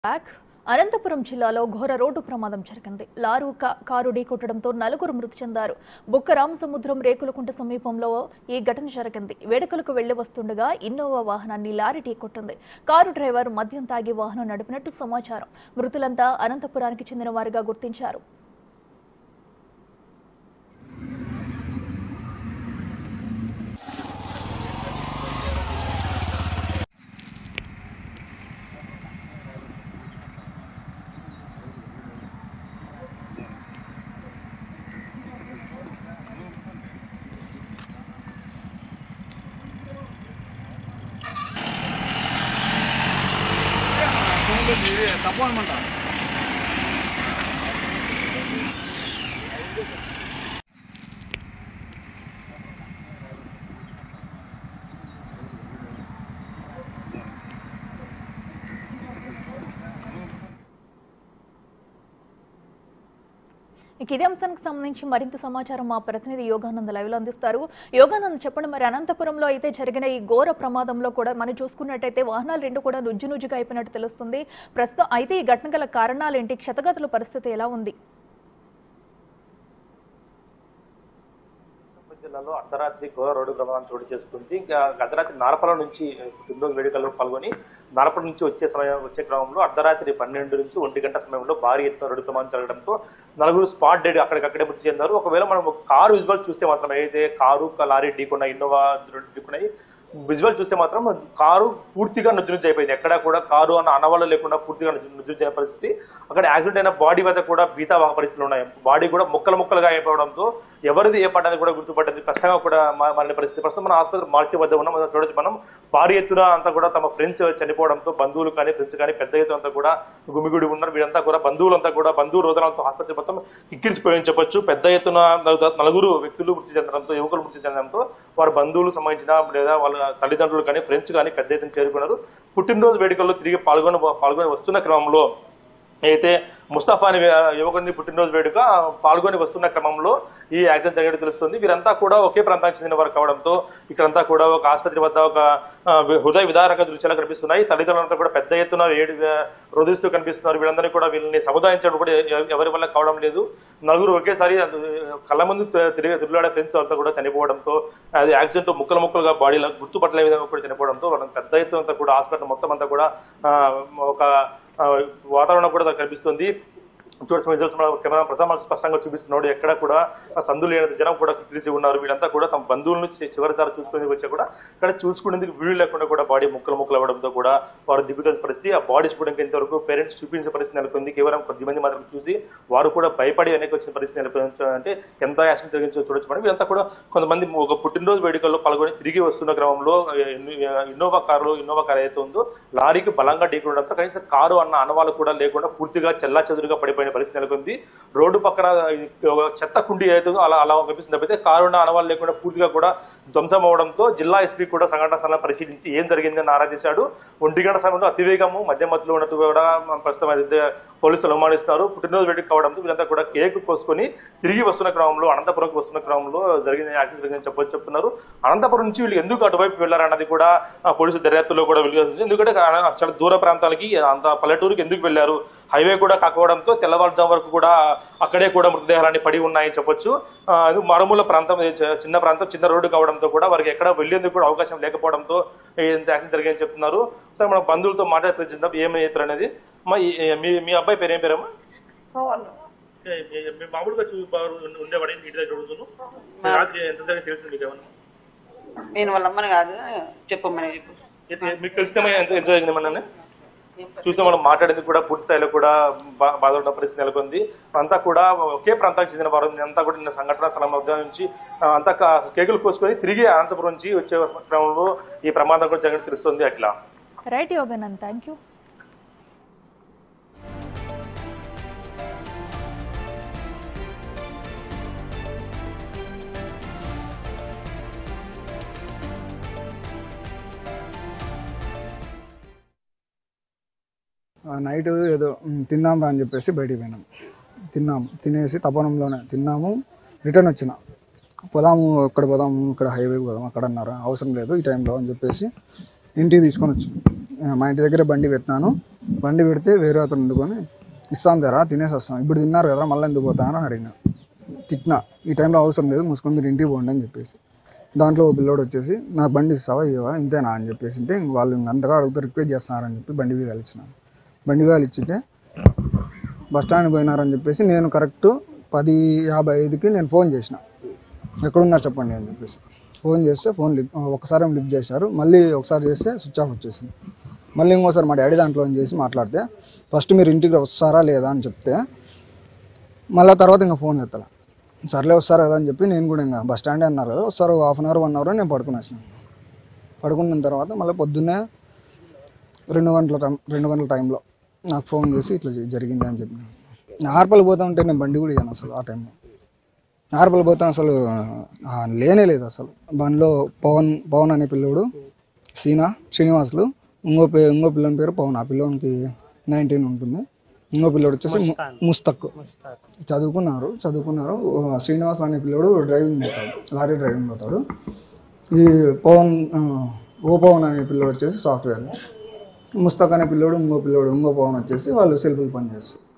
back Anantapuram జిల్లాలో ఘోర road ప్రమాదం జరిగింది లారు కా- కారు ఢీకొట్టడంతో నలుగురు మృతి చెందారు బుక్క రామసముద్రం రేకులకుంట సమీపంలో ఈ ఘటన జరిగింది వేడుకలకు వెళ్లి వస్తుండగా ఇన్నోవా వాహనాన్ని లారీ ఢీకొట్టింది కారు డ్రైవర్ మద్యం తాగి వాహనం నడిపినట్టు సమాచారం మృతులంతా అనంతపురానికి చెందిన వారిగా గుర్తించారు తప్పనమాట ఇక ఇదే అంశానికి సంబంధించి మరింత సమాచారం మా ప్రతినిధి యోగానంద్ లైవ్ లో అందిస్తారు యోగానంద్ చెప్పండి మరి అనంతపురంలో అయితే జరిగిన ఈ ఘోర ప్రమాదంలో కూడా మనం చూసుకున్నట్టయితే వాహనాలు రెండు కూడా నుజ్జు నుజ్జుగా అయిపోయినట్టు తెలుస్తుంది ప్రస్తుతం అయితే ఈ ఘటన గల కారణాలు ఏంటి క్షతగతుల పరిస్థితి ఎలా ఉంది అనంతపురం జిల్లాలో అర్ధరాత్రి ఘోర రోడ్డు ప్రమాదం చోటు చేసుకుంది ఇంకా అర్ధరాత్రి నారపల నుంచి పుట్టినరోజు వేడుకల్లో పాల్గొని నారపల నుంచి వచ్చే సమయం వచ్చే క్రమంలో అర్ధరాత్రి పన్నెండు నుంచి ఒంటి గంట సమయంలో భారీ ఎత్తున రోడ్డు ప్రమాదం జరగడంతో నలుగురు స్పాట్ డెడ్ అక్కడికక్కడే మృతి చెందారు ఒకవేళ మనం కారు విజువల్ చూస్తే మాత్రం అయితే కారు లారీ ఢీకొన్న ఇన్నోవా ఢీకొన్నాయి విజువల్ చూస్తే మాత్రం కారు పూర్తిగా నుజ్జు నుజ్జు అయిపోయింది ఎక్కడా కూడా కారు అన్న అనవాళ్ళు లేకుండా పూర్తిగా నుజ్జు నుజ్జు అయిన పరిస్థితి అక్కడ యాక్సిడెంట్ అయిన బాడీ వద్ద కూడా బీతావాహ పరిస్థితులు ఉన్నాయి బాడీ కూడా ముక్కలు ముక్కలుగా అయిపోవడంతో ఎవరిది ఏ పడ్డది కూడా గుర్తుపడ్డది కష్టంగా కూడా మా- మారిన పరిస్థితి ప్రస్తుతం మన ఆసుపత్రి మార్చి వద్ద ఉన్నాం మనం చూడొచ్చు మనం భారీ ఎత్తున అంతా కూడా తమ ఫ్రెండ్స్ చనిపోవడంతో బంధువులు కానీ ఫ్రెండ్స్ కానీ పెద్ద ఎత్తున అంతా కూడా గుమిగుడి ఉన్నారు వీరంతా కూడా బంధువులంతా కూడా బంధువు రోదనలతో ఆసుపత్రి మొత్తం కిక్కిరిసిపోయి చెప్పొచ్చు పెద్ద ఎత్తున నలుగు- నలుగురు వ్యక్తులు మృతి చెందడంతో యువకులు మృతి చెందడంతో వారి బంధువులు సంబంధించిన లేదా వాళ్ళ తల్లిదండ్రులు కానీ ఫ్రెండ్స్ కానీ పెద్ద ఎత్తున చేరుకున్నారు పుట్టినరోజు వేడుకల్లో తిరిగి పాల్గొని పాల్గొని వస్తున్న క్రమంలో అయితే ముస్తఫా అనే యువకుడిని పుట్టినరోజు వేడుక పాల్గొని వస్తున్న క్రమంలో ఈ యాక్సిడెంట్ జరిగినట్టు తెలుస్తుంది వీరంతా కూడా ఒకే ప్రాంతానికి చెందిన వారు కావడంతో ఇక్కడంతా కూడా ఒక ఆసుపత్రి వద్ద ఒక ఆ, హృదయ విదారక దృశ్యాలు కనిపిస్తున్నాయి తల్లిదండ్రులంతా కూడా పెద్ద ఎత్తున ఏడు రోధిస్తూ కనిపిస్తున్నారు వీళ్ళందరినీ కూడా వీళ్ళని సముదాయించడం కూడా ఎ- ఎవరి వల్ల కావడం లేదు నలుగురు ఒకేసారి అది కళ్ళ ముందు తి- తిరిగి తిరుగులాడే ఫ్రెండ్స్ అంతా కూడా చనిపోవడంతో అది యాక్సిడెంట్ ముక్కలు ముక్కలుగా బాడీలో గుర్తుపట్టలే విధంగా కూడా చనిపోవడంతో వాళ్ళని పెద్ద ఎత్తున అంతా కూడా హాస్పిటల్ మొత్తం అంతా కూడా ఆ, ఒక ఆ, వాతావరణం కూడా కనిపిస్తుంది చూడొచ్చు రిజల్ట్స్ మన కెమెరా ప్రసాద్ స్పష్టంగా చూపిస్తున్నాడు ఎక్కడ కూడా ఆ సందు లేని జనం కూడా తెలిసి ఉన్నారు వీళ్ళంతా కూడా తమ బంధువులను చి- చివరిసారి చూసుకునే వచ్చా కూడా ఇక్కడ చూసుకునేందుకు వీలు లేకుండా కూడా బాడీ ముక్కలు ముక్కలు అవ్వడంతో కూడా వారు దిగుతున్న పరిస్థితి ఆ బాడీస్ కూడా ఇంతవరకు పేరెంట్స్ చూపించే పరిస్థితి నెలకొంది కేవలం కొద్ది మంది మాత్రం చూసి వారు కూడా భయపడి అనేక వచ్చిన పరిస్థితి నెలకొంది అంటే ఎంత యాక్సిడెంట్ జరిగించో చూడొచ్చు మనం వీరంతా కూడా కొంతమంది ఒక పుట్టినరోజు వేడుకల్లో పాల్గొని తిరిగి వస్తున్న క్రమంలో ఇన్- ఇన్నోవా కారులో ఇన్నోవా కారు ఏదైతే ఉందో లారీకి బలంగా ఢీకొనడంతో కనీసం కారు అన్న అనవాళ్ళు కూడా లేకుండా పూర్తిగా చెల్లా చెదురుగా పడిపోయిన పరిస్థితి నెలకొంది రోడ్డు పక్కన ఇది ఒక చెత్త కుండి ఏదైతే ఉందో అలా అలా కనిపిస్తుంది తప్పితే కారు ఉన్న అనవాళ్ళు లేకుండా పూర్తిగా కూడా ధ్వంసం అవడంతో జిల్లా ఎస్పీ కూడా సంఘటన స్థలాన్ని పరిశీలించి ఏం జరిగిందని ఆరా తీశాడు ఒంటి గంట సమయంలో అతివేగము మధ్య మధ్యలో ఉన్నట్టు కూడా ప్రస్తుతం అయితే పోలీసులు అనుమానిస్తారు పుట్టినరోజు వేడుక కావడంతో వీరంతా కూడా కేక్ కోసుకొని తిరిగి వస్తున్న క్రమంలో అనంతపురంకి వస్తున్న క్రమంలో జరిగిన యాక్సిడెంట్ జరిగిందని చెప్పొచ్చు చెప్తున్నారు అనంతపురం నుంచి వీళ్ళు ఎందుకు అటువైపు వెళ్ళారన్నది కూడా ఆ, పోలీసు దర్యాప్తులో కూడా వెలుగు ఎందుకంటే ఆ- చాలా దూర ప్రాంతాలకి అంత పల్లెటూరుకి ఎందుకు వెళ్ళారు హైవే కూడా కాకపోవడంతో తెల్లవారుజాము వరకు కూడా అక్కడే కూడా మృతదేహాలన్నీ పడి ఉన్నాయని చెప్పొచ్చు ఆ, ఇది మారుమూల ప్రాంతం ఇది చి- చిన్న ప్రాంతం చిన్న రోడ్డు కావడంతో కూడా వారికి ఎక్కడ వెళ్లేందుకు కూడా అవకాశం లేకపోవడంతో ఇంత యాక్సిడెంట్ జరిగిందని చెప్తున్నారు సరే మన బంధువులతో మాట్లాడుతుందాం ఏమి చెప్పారు అనేది అమ్మా, ఈ- ఈ- మీ మీ అబ్బాయి పేరు ఏం పేరమ్మా ఏ- ఏ- మీ మామూలుగా చూ ఉండేవాడు ఇంటి దగ్గర చదువుతును రాత్రి ఎంత జరిగింది తెలిసింది మీకు ఏమన్నా నేను వాళ్ళ అమ్మని కాదు చెప్పమ్మని చెప్పు ఏ- మీకు తెలిస్తే ఎంత ఎంత జరిగింది చూస్తే మనం మాట్లాడేందుకు కూడా పూర్తి స్థాయిలో కూడా బా- బాధపడిన పరిస్థితి నెలకొంది అంతా కూడా ఒకే ప్రాంతానికి చెందిన వారు అంతా కూడా నిన్న సంఘటన స్థలం వద్ద నుంచి ఆ, అంతా కా- కేకులు కోసుకొని తిరిగి అనంతపురం నుంచి వచ్చే క్రమంలో ఈ ప్రమాదం కూడా జరిగినట్టు తెలుస్తుంది అట్లా రైట్ యోగానంద్ థ్యాంక్ యూ ఆ నైట్ ఏదో "ఉమ్, తిందాం రా అని చెప్పేసి బయటికి పోయినాం తిన్నాము తినేసి తపనంలోనే తిన్నాము రిటర్న్ వచ్చిన పోదాము ఇక్కడ పోదాము ఇక్కడ హైవేకి పోదాం అక్కడ అన్నారు అవసరం లేదు ఈ టైంలో అని చెప్పేసి ఇంటికి తీసుకొని వచ్చి మా ఇంటి దగ్గర బండి పెట్టినాను బండి పెడితే వేరే అతను వండుకొని ఇస్తాం ధర తినేసి వస్తాం ఇప్పుడు తిన్నారు కదా మళ్ళీ ఎందుకు పోతాను అని అడిగిన తిట్టినా ఈ టైంలో అవసరం లేదు మూసుకొని మీరు ఇంటికి పోండి అని చెప్పేసి దాంట్లో ఓ పిల్లోడు వచ్చేసి నాకు బండి ఇస్తావా ఇవ్వవా ఇంతేనా అని చెప్పేసి అంటే ఇంక వాళ్ళు ఇంక అంతగా అడుగుతూ రిక్వెస్ట్ చేస్తున్నారని చెప్పి బండి వీగాలు ఇచ్చిన బండి వీగాలు ఇచ్చితే బస్ స్టాండ్ పోయినారని చెప్పేసి నేను కరెక్ట్ పది యాభై ఐదుకి నేను ఫోన్ చేసిన ఎక్కడున్నారు చెప్పండి అని చెప్పేసి ఫోన్ చేస్తే ఫోన్ లిఫ్ట్ ఒకసారి ఏమో లిఫ్ట్ చేశారు మళ్ళీ ఒకసారి చేస్తే స్విచ్ ఆఫ్ వచ్చేసింది మళ్ళీ ఇంకోసారి మా డాడీ దాంట్లో అని చేసి మాట్లాడితే ఫస్ట్ మీరు ఇంటికి వస్తారా లేదా అని చెప్తే మళ్ళీ తర్వాత ఇంకా ఫోన్ ఎత్తాల సర్లే వస్తారు కదా అని చెప్పి నేను కూడా ఇంకా బస్ స్టాండే అన్నారు కదా వస్తారు half an hour one hour నేను పడుకుని వచ్చినాను పడుకున్న తర్వాత మళ్ళీ పొద్దున్నే రెండు గంటల టైం రెండు గంటల టైంలో నాకు ఫోన్ చేసి ఇట్లా జ- జరిగింది అని చెప్పి నార్పల్ పోతా ఉంటే నేను బండి కూడా ఇయ్యాను అసలు ఆ టైంలో నార్పల్ పోతాను అసలు ఆ, లేనే లేదు అసలు బండిలో పవన్ పవన్ అనే పిల్లోడు సీనా శ్రీనివాసులు ఇంకో పే ఇంకో పిల్లని పేరు పవన్ ఆ పిల్లోనికి నైన్టీన్ ఉంటుంది ఇంకో పిల్లోడు వచ్చేసి ము- ముస్తక్ చదువుకున్నారు చదువుకున్నారు ఆ, శ్రీనివాసులు అనే పిల్లోడు డ్రైవింగ్ పోతాడు లారీ డ్రైవింగ్ పోతాడు ఈ పవన్ ఆ, ఓ పవన్ అనే పిల్లోడు వచ్చేసి సాఫ్ట్వేర్ ముస్తక్ అనే పిల్లోడు ఇంకో పిల్లోడు ఇంకో పవన్ వచ్చేసి వాళ్ళు సెల్ఫీలు పని చేస్తారు